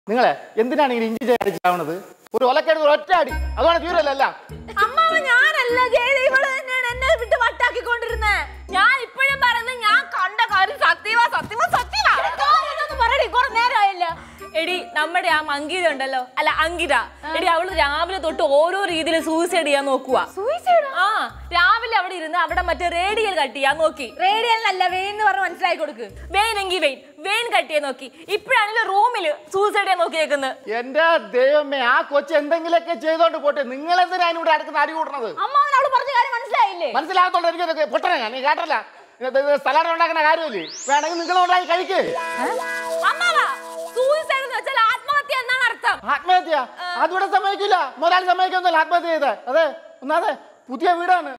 നിങ്ങളെ എന്തിനാണ് ഇങ്ങനെ ഇഞ്ചി അടിച്ചാവുന്നത് ഒരു ഒലക്കെടുത്ത് ഒറ്റ അടി അതാണ് തീരല്ല അമ്മാവ ഞാനല്ല ജയത ഇവള് തന്നെയാണ് എന്നെ വിട്ട് വട്ടാക്കിക്കൊണ്ടിരുന്നേ ഞാൻ ഇപ്പോഴും പറയുന്നത് ഞാൻ കണ്ട കാര്യം സത്യവാ സത്യവാ സത്യവാ പറയടി കുറെ നേരമായില്ല എടി നമ്മുടെ ആ മങ്കിത ഉണ്ടല്ലോ അല്ല അങ്കിത എടി അവള് രാവിലെ തൊട്ട് ഓരോ രീതിയിൽ സൂയിസൈഡ് ചെയ്യാൻ നോക്കുക സൂയിസൈഡ് ആ രാവിലെ അവിടെ ഇരുന്ന് അവിടെ മറ്റേ റേഡിയൽ കട്ട് ചെയ്യാൻ നോക്കി റേഡിയലിനല്ല വെയിൻ എന്ന് പറഞ്ഞ് മനസ്സിലാക്കി കൊടുക്ക് വെയിൻ എങ്കിൽ വെയിൻ വെയിൻ കട്ട് ചെയ്യാൻ നോക്കി ഇപ്പോഴാണെങ്കിലും റൂമില് സൂയിസൈഡ് ചെയ്യാൻ നോക്കിയേക്കുന്നത് എന്റെ ദൈവമേ ആ കൊച്ചു എന്തെങ്കിലുമൊക്കെ ചെയ്തോണ്ട് പോട്ടെ നിങ്ങൾ എന്തിനാ ഇവിടെ അടുക്കുന്ന അടി കൂട്ടുന്നത് അമ്മാവൻ അവള് പറഞ്ഞ കാര്യം മനസ്സിലായില്ലേ മനസ്സിലാകത്തോണ്ട് എനിക്ക് പൊട്ടണ ഞാൻ നീ കേട്ടല്ല സലാഡ് ഉണ്ടാക്കുന്ന കാര്യമില്ലേ വേണമെങ്കിൽ നിങ്ങൾ ഉണ്ടാക്കി കഴിക്ക് അമ്മാവാ സൂയിസൈഡ് എന്ന് വെച്ചാൽ ആത്മഹത്യ എന്നാണ് അർത്ഥം ആത്മഹത്യ അതിവിടെ സമ്മതിക്കില്ല മുതലാളി സമ്മതിക്കൊന്നുമില്ല ആത്മഹത്യ ചെയ്ത് അതെ ഒന്നാതെ പുതിയ വീടാണ്